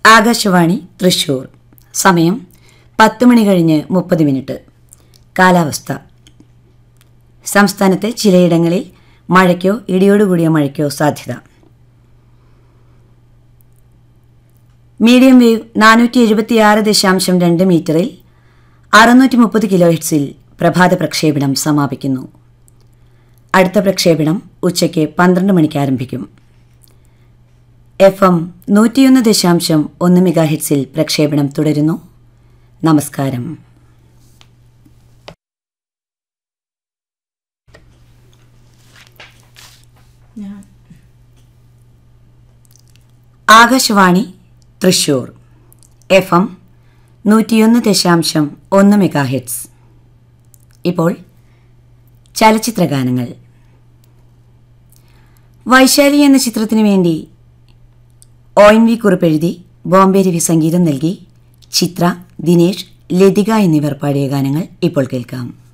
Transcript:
ആകാശവാണി തൃശൂർ സമയം പത്ത് മണി കഴിഞ്ഞ് മുപ്പത് മിനിറ്റ് കാലാവസ്ഥ സംസ്ഥാനത്തെ ചിലയിടങ്ങളിൽ മഴയ്ക്കോ ഇടിയോടുകൂടിയ മഴയ്ക്കോ സാധ്യത മീഡിയം വേവ് നാനൂറ്റി എഴുപത്തിയാറ് ദശാംശം രണ്ട് മീറ്ററിൽ അറുന്നൂറ്റി മുപ്പത് കിലോ ഹെഡ്സിൽ പ്രഭാത പ്രക്ഷേപണം സമാപിക്കുന്നു അടുത്ത പ്രക്ഷേപണം ഉച്ചയ്ക്ക് പന്ത്രണ്ട് മണിക്ക് ആരംഭിക്കും എഫ് എം നൂറ്റിയൊന്ന് ദശാംശം ഒന്ന് മെഗാ ഹെഡ്സിൽ പ്രക്ഷേപണം തുടരുന്നു നമസ്കാരം ഞാൻ ആകാശവാണി തൃശൂർ എഫ് എം നൂറ്റിയൊന്ന് ദശാംശം ഒന്ന് മെഗാ ഹെഡ്സ് ഇപ്പോൾ ചലച്ചിത്രഗാനങ്ങൾ വൈശാലി എന്ന ചിത്രത്തിനു വേണ്ടി ഒ എൻ വി കുറിപ്പ് എഴുതി ബോംബെ രവി സംഗീതം നൽകി ചിത്ര ദിനേഷ് ലതിക എന്നിവർ പാടിയ ഗാനങ്ങൾ ഇപ്പോൾ കേൾക്കാം